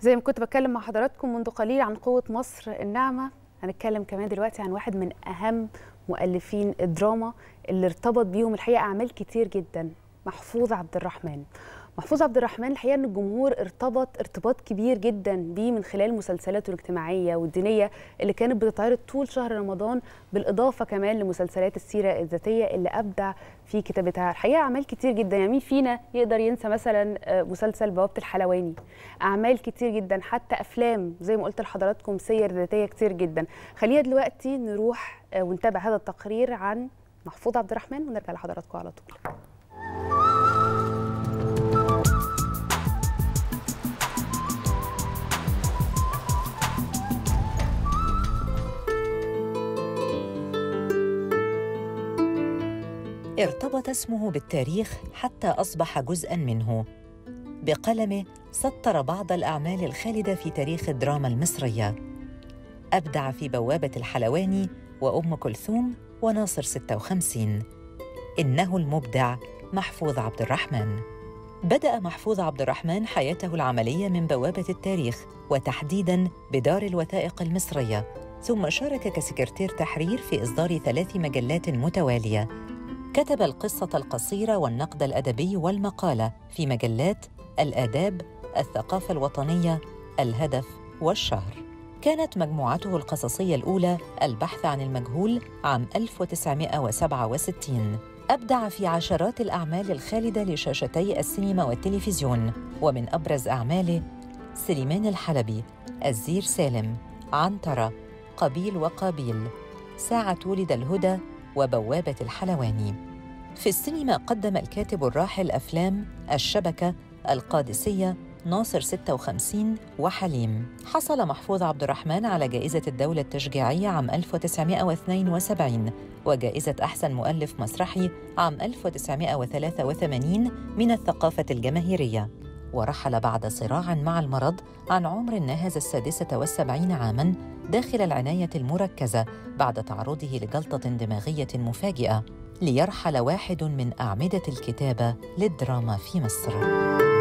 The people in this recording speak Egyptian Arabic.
زي ما كنت بتكلم مع حضراتكم منذ قليل عن قوة مصر الناعمة هنتكلم كمان دلوقتي عن واحد من أهم مؤلفين الدراما اللي ارتبط بيهم الحقيقة أعمال كتير جدا محفوظ عبد الرحمن محفوظ عبد الرحمن الحقيقة أن الجمهور ارتبط ارتباط كبير جدا بيه من خلال مسلسلاته الاجتماعية والدينية اللي كانت بتتعرض طول شهر رمضان بالإضافة كمان لمسلسلات السيرة الذاتية اللي أبدع في كتابتها الحقيقة أعمال كتير جدا يعني مين فينا يقدر ينسى مثلا مسلسل بوابة الحلواني أعمال كتير جدا حتى أفلام زي ما قلت لحضراتكم سير ذاتية كتير جدا خلينا دلوقتي نروح ونتابع هذا التقرير عن محفوظ عبد الرحمن ونرجع لحضراتكم على طول ارتبط اسمه بالتاريخ حتى اصبح جزءا منه بقلمه سطر بعض الاعمال الخالده في تاريخ الدراما المصريه ابدع في بوابه الحلواني وام كلثوم وناصر 56 انه المبدع محفوظ عبد الرحمن بدا محفوظ عبد الرحمن حياته العمليه من بوابه التاريخ وتحديدا بدار الوثائق المصريه ثم شارك كسكرتير تحرير في اصدار ثلاث مجلات متواليه كتب القصة القصيرة والنقد الأدبي والمقالة في مجلات الآداب، الثقافة الوطنية، الهدف والشهر. كانت مجموعته القصصية الأولى البحث عن المجهول عام 1967 أبدع في عشرات الأعمال الخالدة لشاشتي السينما والتلفزيون ومن أبرز أعماله سليمان الحلبي، الزير سالم، عنترة، قبيل وقابيل، ساعة ولد الهدى وبوابة الحلواني في السينما قدم الكاتب الراحل أفلام الشبكة القادسية ناصر 56 وحليم حصل محفوظ عبد الرحمن على جائزة الدولة التشجيعية عام 1972 وجائزة أحسن مؤلف مسرحي عام 1983 من الثقافة الجماهيرية ورحل بعد صراع مع المرض عن عمر ناهز السادسة والسبعين عاماً داخل العناية المركزة بعد تعرضه لجلطة دماغية مفاجئة ليرحل واحد من أعمدة الكتابة للدراما في مصر.